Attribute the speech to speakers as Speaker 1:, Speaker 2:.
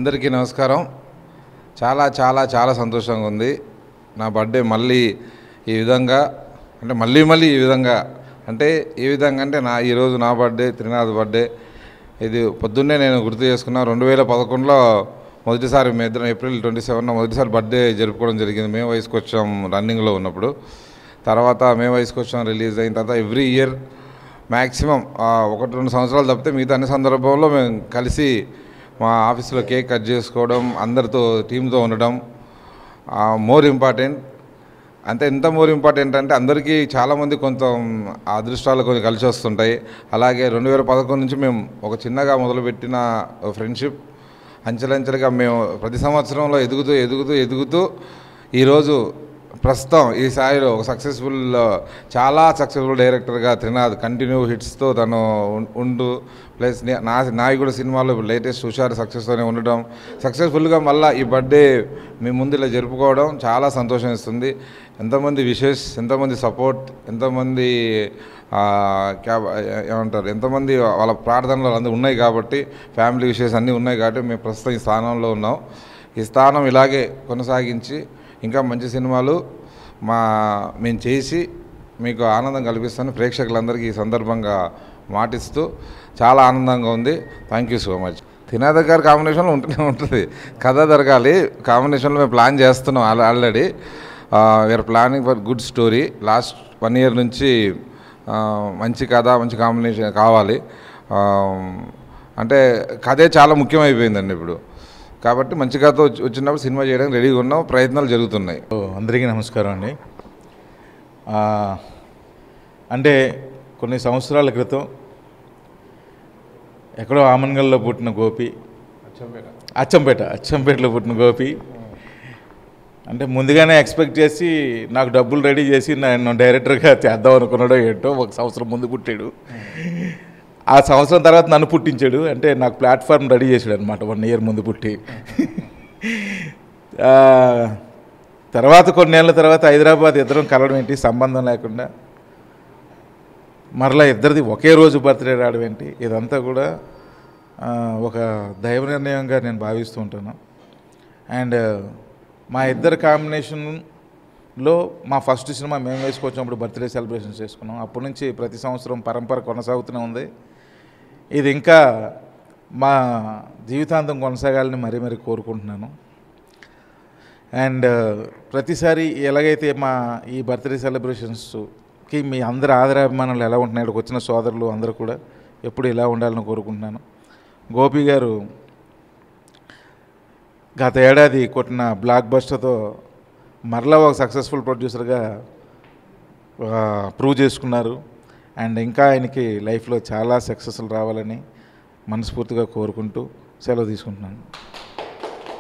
Speaker 1: అందరికీ నమస్కారం చాలా చాలా చాలా సంతోషంగా ఉంది నా బర్త్డే మళ్ళీ ఈ విధంగా అంటే మళ్ళీ మళ్ళీ ఈ విధంగా అంటే ఏ విధంగా అంటే నా ఈరోజు నా బర్త్డే త్రినాథ్ బర్త్డే ఇది పొద్దున్నే నేను గుర్తు చేసుకున్నా రెండు వేల పదకొండులో మొదటిసారి మేము ఇద్దరం ఏప్రిల్ ట్వంటీ సెవెన్ మొదటిసారి బర్త్డే జరుపుకోవడం జరిగింది మేము వయసుకు వచ్చాం రన్నింగ్లో ఉన్నప్పుడు తర్వాత మేము వయసుకు వచ్చాం రిలీజ్ అయిన తర్వాత ఎవ్రీ ఇయర్ మ్యాక్సిమం ఒకటి రెండు సంవత్సరాలు తప్పితే మిగతా అన్ని సందర్భంలో మేము కలిసి మా ఆఫీస్లో కేక్ కట్ చేసుకోవడం అందరితో టీంతో ఉండడం మోర్ ఇంపార్టెంట్ అంటే ఎంత మోర్ ఇంపార్టెంట్ అంటే అందరికీ చాలామంది కొంత అదృష్టాలు కొన్ని కలిసి వస్తుంటాయి అలాగే రెండు వేల పదకొండు నుంచి మేము ఒక చిన్నగా మొదలుపెట్టిన ఫ్రెండ్షిప్ అంచెలంచెలుగా మేము ప్రతి సంవత్సరంలో ఎదుగుతూ ఎదుగుతూ ఎదుగుతూ ఈరోజు ప్రస్తుతం ఈ స్థాయిలో ఒక సక్సెస్ఫుల్ చాలా సక్సెస్ఫుల్ డైరెక్టర్గా త్రినాథ్ కంటిన్యూ హిట్స్తో తను ఉం- ఉండు ప్లస్ నే- నా నాయకుడు సినిమాలో లేటెస్ట్ హుషారు సక్సెస్తోనే ఉండడం సక్సెస్ఫుల్గా మళ్ళీ ఈ బర్త్డే మీ ముందు ఇలా జరుపుకోవడం చాలా సంతోషం ఇస్తుంది ఎంతమంది విషెస్ ఎంతమంది సపోర్ట్ ఎంతమంది ఆ, క్యాబ్ ఏమంటారు ఎంతమంది వాళ్ళ ప్రార్థనలు అందరూ ఉన్నాయి కాబట్టి ఫ్యామిలీ విషయస్ అన్నీ ఉన్నాయి కాబట్టి మేము ప్రస్తుతం ఈ స్థానంలో ఉన్నాం ఈ స్థానం ఇలాగే కొనసాగించి ఇంకా మంచి సినిమాలు మా మేము చేసి మీకు ఆనందం కల్పిస్తాను ప్రేక్షకులందరికీ ఈ సందర్భంగా మాటిస్తూ చాలా ఆనందంగా ఉంది థ్యాంక్ యూ సో మచ్ తినాద గారి కాంబినేషన్లో ఉంటూనే ఉంటుంది కథ దొరకాలి కాంబినేషన్లో మేము ప్లాన్ చేస్తున్నాం all already we are planning for good story last one year నుంచి ఆ, మంచి కథ మంచి కాంబినేషన్ కావాలి ఆ, అంటే కథే చాలా ముఖ్యమైపోయిందండి ఇప్పుడు కాబట్టి మంచి కథ వచ్చి- వచ్చినప్పుడు సినిమా చేయడానికి రెడీగా ఉన్నాం ప్రయత్నాలు జరుగుతున్నాయి
Speaker 2: ఓ, అందరికీ నమస్కారం అండి ఆ, అంటే కొన్ని సంవత్సరాల క్రితం ఎక్కడో ఆమన్గల్లో పుట్టిన గోపి అచ్చంపేట అచ్చంపేటలో పుట్టిన గోపి అంటే ముందుగానే ఎక్స్పెక్ట్ చేసి నాకు డబ్బులు రెడీ చేసి నన్ను డైరెక్టర్గా చేద్దాం అనుకున్నాడో ఏంటో ఒక సంవత్సరం ముందు పుట్టాడు ఆ సంవత్సరం తర్వాత నన్ను పుట్టించాడు అంటే నాకు ప్లాట్ఫామ్ రెడీ చేశాడు అనమాట వన్ ఇయర్ ముందు పుట్టి ఆ, తర్వాత కొన్నేళ్ళ తర్వాత హైదరాబాద్ ఇద్దరం కలవడం ఏంటి సంబంధం లేకుండా మరలా ఇద్దరిది ఒకే రోజు బర్త్డే రావడం ఏంటి ఇదంతా కూడా ఆ, ఒక దైవ నిర్ణయంగా నేను భావిస్తూ ఉంటాను అండ్ మా ఇద్దరు కాంబినేషన్లో మా ఫస్ట్ సినిమా మేము వేసుకొచ్చినప్పుడు బర్త్డే సెలబ్రేషన్స్ చేసుకున్నాం అప్పటి నుంచి ప్రతి సంవత్సరం పరంపర కొనసాగుతూనే ఉంది ఇది ఇంకా మా జీవితాంతం కొనసాగాలని మరీ మరీ కోరుకుంటున్నాను అండ్ ప్రతిసారి ఎలాగైతే మా ఈ బర్త్డే సెలబ్రేషన్స్కి మీ అందరి ఆదరాభిమానాలు ఎలా ఉంటున్నాయి ఇక్కడికి వచ్చిన సోదరులు అందరూ కూడా ఎప్పుడు ఇలా ఉండాలని కోరుకుంటున్నాను గోపి గారు గత ఏడాది కొట్టిన బ్లాక్ బస్టర్తో మరలా ఒక సక్సెస్ఫుల్ ప్రొడ్యూసర్గా ప్రూవ్ చేసుకున్నారు అండ్ ఇంకా ఆయనకి లైఫ్లో చాలా సక్సెస్లు రావాలని మనస్ఫూర్తిగా కోరుకుంటూ సెలవు తీసుకుంటున్నాను